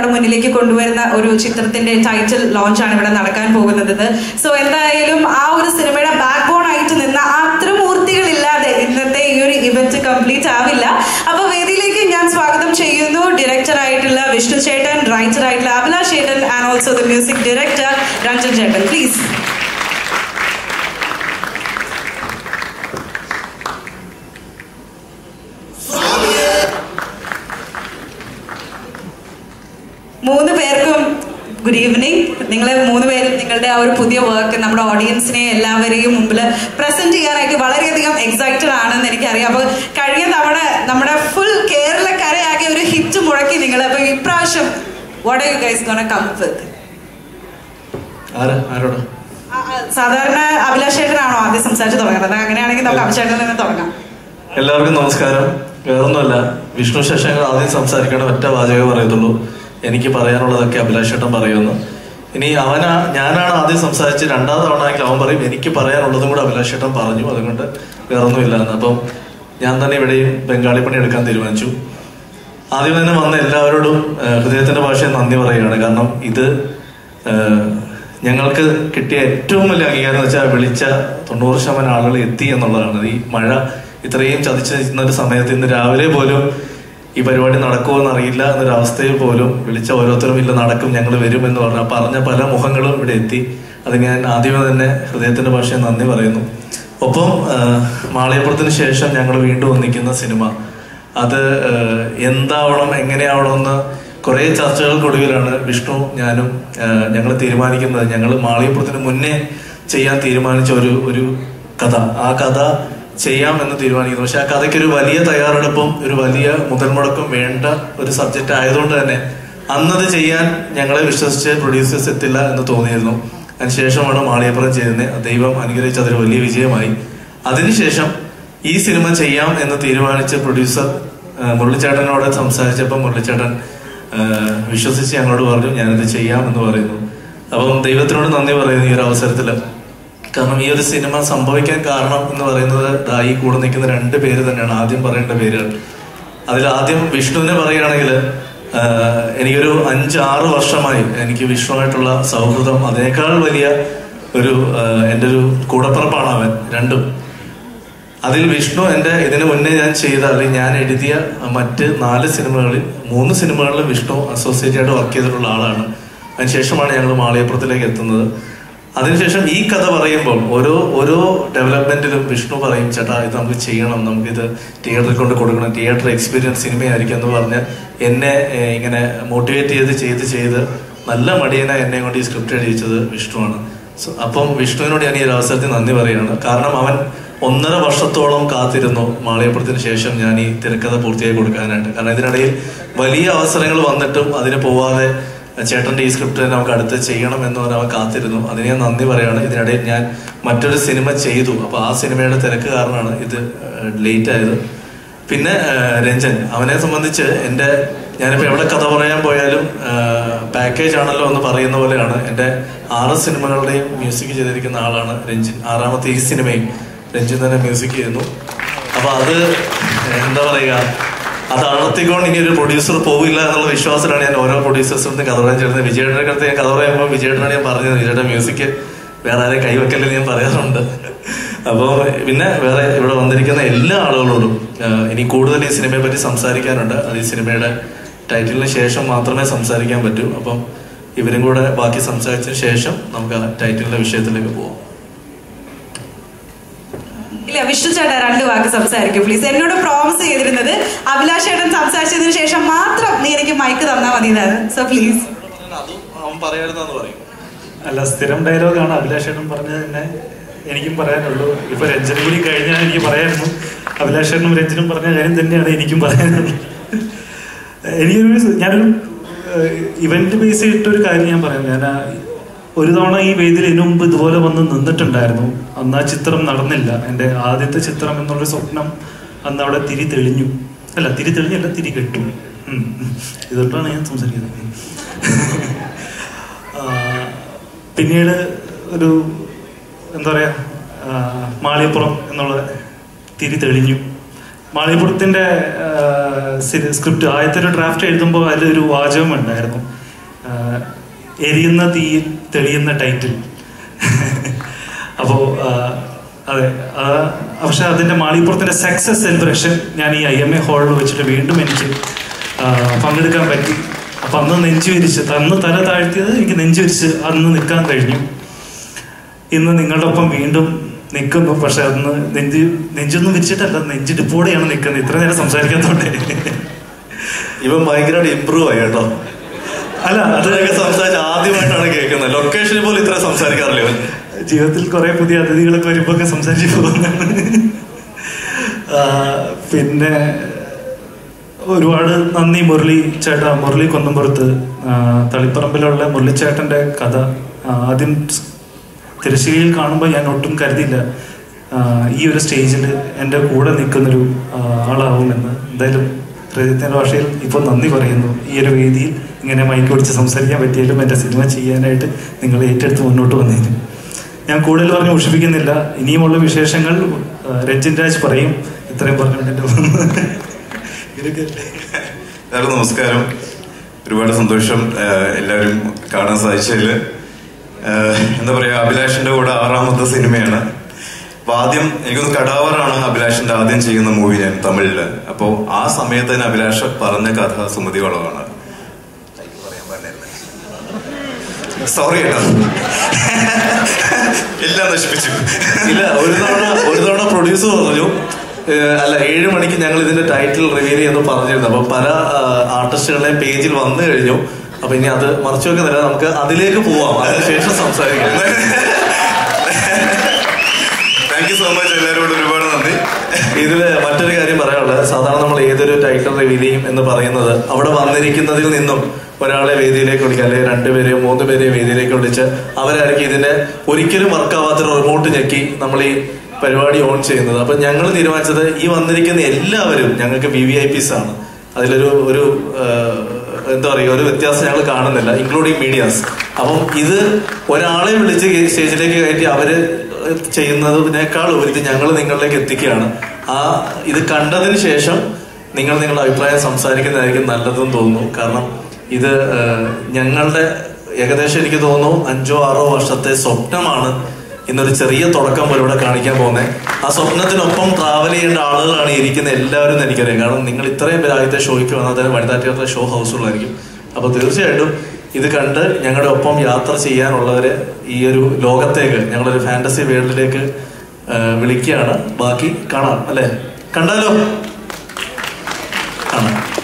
നമ്മുടെ മുന്നിലേക്ക് കൊണ്ടുവരുന്ന ഒരു ചിത്രത്തിന്റെ ടൈറ്റിൽ ലോഞ്ച് ആണ് ഇവിടെ നടക്കാൻ പോകുന്നത് സോ എന്തായാലും ആ ഒരു സിനിമയുടെ ബാക്ക് ബോൺ ആയിട്ട് നിന്ന ആ ത്രിമൂർത്തികളില്ലാതെ ഇന്നത്തെ ഈ ഒരു ഇവന്റ് കംപ്ലീറ്റ് ആവില്ല അപ്പൊ വേദിയിലേക്ക് ഞാൻ സ്വാഗതം ചെയ്യുന്നു ഡയറക്ടർ ആയിട്ടുള്ള വിഷ്ണു ചേട്ടൻ റൈറ്റർ ആയിട്ടുള്ള അഭിലാഷ് ചേട്ടൻ and also the music director Ranjan ചേട്ടൻ പ്ലീസ് മൂന്ന് പേർക്കും ഗുഡ് ഈവനിങ് നിങ്ങൾ മൂന്ന് പേരും നിങ്ങളുടെ ആ ഒരു പുതിയ വർക്ക് നമ്മുടെ ഓഡിയൻസിനെ എല്ലാവരെയും മുമ്പിൽ പ്രസന്റ് ചെയ്യാനായിട്ട് വളരെയധികം എക്സൈറ്റഡ് ആണെന്ന് എനിക്കറിയാം അപ്പോൾ കഴിഞ്ഞ തവണ നമ്മുടെ ഫുൾ കേരളക്കരയാകെ ഒരു ഹിറ്റ് മുഴക്കി നിങ്ങൾ അപ്പോൾ ഇപ്രാവശ്യം what are you guys gonna come with ആരാ ആരോടാ സാധാരണ അഭിലാഷ് ചേട്ടനാണോ ആദ്യം സംസാരിച്ച് തുടങ്ങുന്നത് അങ്ങനെയാണെങ്കിൽ നമുക്ക് അഭിഷേകത്തിൽ നിന്ന് തുടങ്ങാം എല്ലാവർക്കും നമസ്കാരം വേറൊന്നുമല്ല വിഷ്ണു ശശാങ്കർ ആദ്യം സംസാരിക്കണം ഒറ്റ വാചകം പറയത്തുള്ളൂ എനിക്ക് പറയാനുള്ളതൊക്കെ അഭിലാഷ് ചേട്ടൻ പറയുമെന്ന് ഇനി അവനാ ഞാനാണ് ആദ്യം സംസാരിച്ച് രണ്ടാം തവണ ആണെങ്കിൽ അവൻ പറയും എനിക്ക് പറയാനുള്ളതും കൂടെ അഭിലാഷ് ചേട്ടൻ പറഞ്ഞു അതുകൊണ്ട് വേറൊന്നുമില്ല എന്ന് അപ്പം ഞാൻ തന്നെ ഇവിടെയും ബംഗാളി പണി എടുക്കാൻ തീരുമാനിച്ചു ആദ്യം തന്നെ വന്ന എല്ലാവരോടും ആ, ഹൃദയത്തിന്റെ ഭാഷയിൽ നന്ദി പറയുകയാണ് കാരണം ഇത് ആ, ഞങ്ങൾക്ക് കിട്ടിയ ഏറ്റവും വലിയ അംഗീകാരം എന്ന് വെച്ചാൽ വിളിച്ച തൊണ്ണൂറ് ശതമാനം ആളുകൾ എത്തി എന്നുള്ളതാണ് ഈ മഴ ഇത്രയും ചതിച്ച് നിൽക്കുന്ന ഒരു സമയത്ത് ഇന്ന് രാവിലെ പോലും ഈ പരിപാടി നടക്കുമോ എന്നറിയില്ല എന്നൊരു അവസ്ഥയിൽ പോലും വിളിച്ച ഓരോരുത്തരും ഇല്ല നടക്കും ഞങ്ങൾ വരും എന്ന് പറഞ്ഞ പറഞ്ഞ പല മുഖങ്ങളും ഇവിടെ എത്തി അത് ഞാൻ ആദ്യമേ തന്നെ ഹൃദയത്തിന്റെ ഭാഷയിൽ നന്ദി പറയുന്നു ഒപ്പം ആ, മാളികപ്പുറത്തിന് ശേഷം ഞങ്ങൾ വീണ്ടും ഒന്നിക്കുന്ന സിനിമ അത് ഏഹ്, എന്താവണം എങ്ങനെയാവണം എന്ന് കുറെ ചർച്ചകൾക്കൊടുവിലാണ് വിഷ്ണു ഞാനും ഞങ്ങൾ തീരുമാനിക്കുന്നത് ഞങ്ങൾ മാളികപ്പുറത്തിന് മുന്നേ ചെയ്യാൻ തീരുമാനിച്ച ഒരു ഒരു കഥ ആ കഥ ചെയ്യാം എന്ന് തീരുമാനിക്കുന്നു പക്ഷെ ആ കഥയ്ക്ക് ഒരു വലിയ തയ്യാറെടുപ്പും ഒരു വലിയ മുതൽ മുടക്കും വേണ്ട ഒരു സബ്ജക്റ്റ് ആയതുകൊണ്ട് തന്നെ അന്നത് ചെയ്യാൻ ഞങ്ങളെ വിശ്വസിച്ച് പ്രൊഡ്യൂസേഴ്സ് എത്തില്ല എന്ന് തോന്നിയിരുന്നു അതിനുശേഷമാണ് മാളികപ്പുറം ചെയ്യുന്നത് ദൈവം അനുഗ്രഹിച്ച് അതൊരു വലിയ വിജയമായി അതിനുശേഷം ഈ സിനിമ ചെയ്യാം എന്ന് തീരുമാനിച്ച പ്രൊഡ്യൂസർ ആ, മുരളിച്ചേട്ടനോട് സംസാരിച്ചപ്പോൾ മുരളിച്ചേട്ടൻ ആ, വിശ്വസിച്ച് ഞങ്ങളോട് പറഞ്ഞു ഞാനിത് ചെയ്യാം എന്ന് പറയുന്നു അപ്പം ദൈവത്തിനോട് നന്ദി പറയുന്നു ഈ ഒരു അവസരത്തിൽ കാരണം ഈ ഒരു സിനിമ സംഭവിക്കാൻ കാരണം എന്ന് പറയുന്നത് ദാ ഈ കൂടെ നിൽക്കുന്ന രണ്ട് പേര് തന്നെയാണ് ആദ്യം പറയേണ്ട പേരുകൾ അതിൽ ആദ്യം വിഷ്ണുവിനെ പറയുകയാണെങ്കിൽ ആഹ്, എനിക്കൊരു അഞ്ച് ആറ് വർഷമായി എനിക്ക് വിഷ്ണുവായിട്ടുള്ള സൗഹൃദം അതിനേക്കാൾ വലിയ ഒരു ആഹ്, എൻ്റെ ഒരു കൂടപ്പിറപ്പാണ് അവൻ രണ്ടും അതിൽ വിഷ്ണു എൻ്റെ ഇതിനു മുന്നേ ഞാൻ ചെയ്ത അല്ലെങ്കിൽ ഞാൻ എഴുതിയ മറ്റ് നാല് സിനിമകളിൽ മൂന്ന് സിനിമകളിലും വിഷ്ണു അസോസിയേറ്റ് ആയിട്ട് വർക്ക് ചെയ്തിട്ടുള്ള ആളാണ് അതിനുശേഷമാണ് ഞങ്ങൾ മാളികപ്പുറത്തിലേക്ക് എത്തുന്നത് അതിനുശേഷം ഈ കഥ പറയുമ്പോൾ ഓരോ ഓരോ ഡെവലപ്മെന്റിലും വിഷ്ണു പറയും ചേട്ടാ ഇത് നമുക്ക് ചെയ്യണം നമുക്കിത് തിയേറ്ററിൽ കൊണ്ട് കൊടുക്കണം തിയേറ്റർ എക്സ്പീരിയൻസ് സിനിമയായിരിക്കും എന്ന് പറഞ്ഞ് എന്നെ ഏഹ്, ഇങ്ങനെ മോട്ടിവേറ്റ് ചെയ്ത് ചെയ്ത് ചെയ്ത് നല്ല മടിയനായി എന്നെ കൊണ്ട് ഈ സ്ക്രിപ്റ്റ് എഴുതിച്ചത് വിഷ്ണുവാണ് സോ അപ്പം വിഷ്ണുവിനോട് ഞാൻ ഈ ഒരു അവസരത്തിൽ നന്ദി പറയുകയാണ് കാരണം അവൻ ഒന്നര വർഷത്തോളം കാത്തിരുന്നു മാളികപ്പുറത്തിന് ശേഷം ഞാൻ ഈ തിരക്കഥ പൂർത്തിയാക്കി കൊടുക്കാനായിട്ട് കാരണം ഇതിനിടയിൽ വലിയ അവസരങ്ങൾ വന്നിട്ടും അതിന് പോവാതെ ചേട്ടന്റെ ഈ സ്ക്രിപ്റ്റ് തന്നെ നമുക്ക് അടുത്ത് ചെയ്യണം എന്ന് പറഞ്ഞ് അവൻ കാത്തിരുന്നു അതിന് ഞാൻ നന്ദി പറയാണ് ഇതിനിടയിൽ ഞാൻ മറ്റൊരു സിനിമ ചെയ്തു അപ്പൊ ആ സിനിമയുടെ തിരക്ക് കാരണമാണ് ഇത് ലേറ്റ് ആയത് പിന്നെ ആ, രഞ്ജൻ അവനെ സംബന്ധിച്ച് എൻ്റെ ഞാനിപ്പോ എവിടെ കഥ പറയാൻ പോയാലും പാക്കേജ് ആണല്ലോ എന്ന് പറയുന്ന പോലെയാണ് എൻ്റെ ആറ് സിനിമകളുടെയും മ്യൂസിക് ചെയ്തിരിക്കുന്ന ആളാണ് രഞ്ജിൻ ആറാമത്തെ ഈ സിനിമയും രഞ്ജിൻ തന്നെ മ്യൂസിക് ചെയ്യുന്നു അപ്പൊ അത് എന്താ പറയുക അത് അടർത്തിക്കൊണ്ട് ഇനി ഒരു പ്രൊഡ്യൂസർ പോവില്ല എന്നുള്ള വിശ്വാസത്തിലാണ് ഞാൻ ഓരോ പ്രൊഡ്യൂസേഴ്സിന് കഥ പറയാൻ ചേർന്നത് വിജയേട്ടനെ അടുത്ത് ഞാൻ കഥ പറയുമ്പോൾ വിജയേട്ടനാണ് ഞാൻ പറഞ്ഞത് വിജയുടെ മ്യൂസിക് വേറെ ആരെയും കൈവെക്കല്ലെന്ന് ഞാൻ പറയാറുണ്ട് അപ്പോൾ പിന്നെ വേറെ ഇവിടെ വന്നിരിക്കുന്ന എല്ലാ ആളുകളോടും ആ, ഇനി കൂടുതൽ ഈ സിനിമയെ പറ്റി സംസാരിക്കാനുണ്ട് അത് ഈ സിനിമയുടെ ടൈറ്റിലിന് ശേഷം മാത്രമേ സംസാരിക്കാൻ പറ്റൂ അപ്പം ഇവരും കൂടെ ബാക്കി സംസാരിച്ചതിന് ശേഷം നമുക്ക് ആ ടൈറ്റിലിന്റെ വിഷയത്തിലേക്ക് പോകാം ഇല്ല വിഷ്ണു ചേട്ടാ രണ്ട് വാക്ക് സംസാരിക്കും പ്ലീസ് എന്നോട് പ്രോമിസ് ചെയ്തിരുന്നത് അഭിലാഷ് ചേട്ടൻ സംസാരിച്ചതിന് ശേഷം മാത്രം നീ എനിക്ക് മൈക്ക് തന്നാൽ മതി സോ പ്ലീസ് അതും അവൻ പറയാറുണ്ടെന്ന് പറയും അല്ല സ്ഥിരം ഡയലോഗാണ് അഭിലാഷേട്ടൻ പറഞ്ഞത് തന്നെ എനിക്കും പറയാനുള്ളൂ ഇപ്പൊ രഞ്ജനും കൂടി കഴിഞ്ഞാൽ എനിക്ക് പറയാനുള്ളൂ അഭിലാഷേട്ടനും രഞ്ജനും പറഞ്ഞ കാര്യം തന്നെയാണ് എനിക്കും പറയാനുള്ളത് എനിക്കൊരു സ- ഞാനൊരു ഇവന്റ് ബേസ് ചെയ്തിട്ടൊരു കാര്യം ഞാൻ പറയാം ഞാൻ ആ ഒരു തവണ ഈ വേദിയിൽ ഇതിനു മുമ്പ് ഇതുപോലെ വന്ന് നിന്നിട്ടുണ്ടായിരുന്നു അന്ന് ആ ചിത്രം നടന്നില്ല എൻ്റെ ആദ്യത്തെ ചിത്രം എന്നുള്ള സ്വപ്നം അന്ന് അവിടെ തിരി തെളിഞ്ഞു അല്ല തിരി തെളിഞ്ഞല്ല തിരി കെട്ടു ഉം. ഇതുകൊണ്ടാണ് ഞാൻ സംസാരിക്കുന്നത് ആ, പിന്നീട് ഒരു എന്താ പറയാ ആ, മാളികപ്പുറം എന്നുള്ള തിരി തെളിഞ്ഞു മാളിപുരത്തിന്റെ സ്ക്രിപ്റ്റ് ആദ്യത്തെ ഒരു ഡ്രാഫ്റ്റ് എഴുതുമ്പോൾ അതിലൊരു വാചകം ഉണ്ടായിരുന്നു ആ, എരിയുന്ന തീയിൽ തെളിയുന്ന ടൈറ്റിൽ അപ്പോൾ അതെ ആ, പക്ഷെ അതിന്റെ മാളിപ്പുറത്തിന്റെ സക്സസ് സെലിബ്രേഷൻ ഞാൻ ഈ ഐ എം എ ഹാളിൽ വെച്ചിട്ട് വീണ്ടും എനിക്ക് ആ, പങ്കെടുക്കാൻ പറ്റി അപ്പൊ അന്ന് നെഞ്ചു വിരിച്ച് അന്ന് തല താഴ്ത്തിയത് എനിക്ക് നെഞ്ചു വിരിച്ച് അന്ന് നിൽക്കാൻ കഴിഞ്ഞു ഇന്ന് നിങ്ങളുടെ ഒപ്പം വീണ്ടും നിൽക്കുന്നു പക്ഷെ അന്ന് നെഞ്ച് നെഞ്ചൊന്നും വിരിച്ചിട്ടല്ല നെഞ്ചിടിപ്പോടെയാണ് നിൽക്കുന്നത് ഇത്ര നേരം സംസാരിക്കാത്തോണ്ട് ഇവൻ ഭയങ്കരമായിട്ട് ഇമ്പ്രൂവ് ആയി കേട്ടോ അല്ല അത് അതൊക്കെ സംസാരിച്ച് ആദ്യമായിട്ടാണ് കേൾക്കുന്നത് ലൊക്കേഷനിൽ പോലും ഇത്ര സംസാരിക്കാറില്ല ഇവൻ ജീവിതത്തിൽ കുറെ പുതിയ അതിഥികളൊക്കെ വരുമ്പോ ഒക്കെ സംസാരിച്ചു പോകുന്നതാണ് ആ, പിന്നെ ഒരുപാട് നന്ദി മുരളി ചേട്ടാ മുരളി കൊന്നമ്പുറത്ത് ആ, തളിപ്പറമ്പിലുള്ള മുരളിച്ചേട്ടന്റെ കഥ ആ, ആദ്യം തിരശ്ശേരിയിൽ കാണുമ്പോൾ ഞാൻ ഒട്ടും കരുതിയില്ല ആ, ഈ ഒരു സ്റ്റേജിൽ എൻ്റെ കൂടെ നിൽക്കുന്നൊരു ആ, ആളാവുമെന്ന് എന്തായാലും ഹൃദയത്തിൻ്റെ ഭാഷയിൽ ഇപ്പോൾ നന്ദി പറയുന്നു ഈ ഒരു വേദിയിൽ ഇങ്ങനെ മൈക്ക് പിടിച്ച് സംസാരിക്കാൻ പറ്റിയാലും എൻ്റെ സിനിമ ചെയ്യാനായിട്ട് നിങ്ങൾ ഏറ്റെടുത്ത് മുന്നോട്ട് വന്നതിന് ഞാൻ കൂടുതൽ പറഞ്ഞ് ഉഷിപ്പിക്കുന്നില്ല ഇനിയുമുള്ള വിശേഷങ്ങൾ ആ, രഞ്ജിൻ രാജ് പറയും ഇത്രയും പറഞ്ഞുകൊണ്ട് എൻ്റെ ഇതൊക്കെ എല്ലാവർക്കും നമസ്കാരം ഒരുപാട് സന്തോഷം ആഹ് എല്ലാവരും കാണാൻ സാധിച്ചതിൽ എന്താ പറയാ അഭിലാഷിന്റെ കൂടെ ആറാമത്തെ സിനിമയാണ് അപ്പൊ ആദ്യം എനിക്കൊന്ന് കടാവറാണ് അഭിലാഷിന്റെ ആദ്യം ചെയ്യുന്ന മൂവി ഞാൻ തമിഴില് അപ്പോ ആ സമയത്ത് തന്നെ അഭിലാഷ് പറഞ്ഞ കഥ സുമതി വളവാണ് സോറി കേട്ടോ എല്ലാം നശിപ്പിച്ചു ഇല്ല ഒരു തവണ ഒരു തവണ പ്രൊഡ്യൂസർ പറഞ്ഞു ഏഹ്, അല്ല ഏഴ് മണിക്ക് ഞങ്ങൾ ഇതിന്റെ ടൈറ്റിൽ റിവീൽ ചെയ്യുന്നു പറഞ്ഞിരുന്നു അപ്പൊ പല ആർട്ടിസ്റ്റുകളുടെ പേജിൽ വന്നു കഴിഞ്ഞു അപ്പൊ ഇനി അത് മറച്ചു വെക്കുന്നില്ല നമുക്ക് അതിലേക്ക് പോവാം അതിനുശേഷം സംസാരിക്കാം താങ്ക് യു സോ മച്ച് എല്ലാവരോടും ഒരുപാട് നന്ദി ഇതില് മറ്റൊരു കാര്യം പറയാനുള്ളത് സാധാരണ നമ്മൾ ഏതൊരു ടൈറ്റിൽ റിവീൽ ചെയ്യും എന്ന് പറയുന്നത് അവിടെ വന്നിരിക്കുന്നതിൽ നിന്നും ഒരാളെ വേദിയിലേക്ക് വിളിക്കുക അല്ലെങ്കിൽ രണ്ടുപേരെയോ മൂന്ന് പേരെയോ വേദിയിലേക്ക് വിളിച്ച് അവരായിരിക്കും ഇതിന്റെ ഒരിക്കലും വർക്കാവാത്ത റിമോട്ട് ഞെക്കി നമ്മൾ ഈ പരിപാടി ഓൺ ചെയ്യുന്നത് അപ്പൊ ഞങ്ങൾ തീരുമാനിച്ചത് ഈ വന്നിരിക്കുന്ന എല്ലാവരും ഞങ്ങൾക്ക് വി വി ഐ പീസ് ആണ് അതിലൊരു ഒരു ആഹ്, എന്താ പറയുക ഒരു വ്യത്യാസം ഞങ്ങൾ കാണുന്നില്ല ഇൻക്ലൂഡിങ് മീഡിയാസ് അപ്പം ഇത് ഒരാളെ വിളിച്ച് സ്റ്റേജിലേക്ക് കയറ്റി അവര് ചെയ്യുന്നതിനേക്കാൾ ഉപരി ഞങ്ങൾ നിങ്ങളിലേക്ക് എത്തിക്കുകയാണ് ആ ഇത് കണ്ടതിന് ശേഷം നിങ്ങൾ നിങ്ങളുടെ അഭിപ്രായം സംസാരിക്കുന്നതായിരിക്കും നല്ലതെന്ന് തോന്നുന്നു കാരണം ഇത് ആഹ്, ഞങ്ങളുടെ ഏകദേശം എനിക്ക് തോന്നുന്നു അഞ്ചോ ആറോ വർഷത്തെ സ്വപ്നമാണ് ഇന്നൊരു ചെറിയ തുടക്കം പോലെ ഇവിടെ കാണിക്കാൻ പോകുന്നത് ആ സ്വപ്നത്തിനൊപ്പം ട്രാവൽ ചെയ്യേണ്ട ആളുകളാണ് ഈ ഇരിക്കുന്ന എല്ലാവരും എന്ന് എനിക്കറിയാം കാരണം നിങ്ങൾ ഇത്രയും പേര് ആദ്യത്തെ ഷോയ്ക്ക് വന്നാൽ തന്നെ വനിതാ തിയേറ്ററിലെ ഷോ ഹൗസുള്ളായിരിക്കും അപ്പൊ തീർച്ചയായിട്ടും ഇത് കണ്ട് ഞങ്ങളുടെ ഒപ്പം യാത്ര ചെയ്യാനുള്ളവരെ ഈ ഒരു ലോകത്തേക്ക് ഞങ്ങളൊരു ഫാന്റസി വേൾഡിലേക്ക് വിളിക്കുകയാണ് ബാക്കി കാണാം അല്ലെ കണ്ടാലോ കാണാം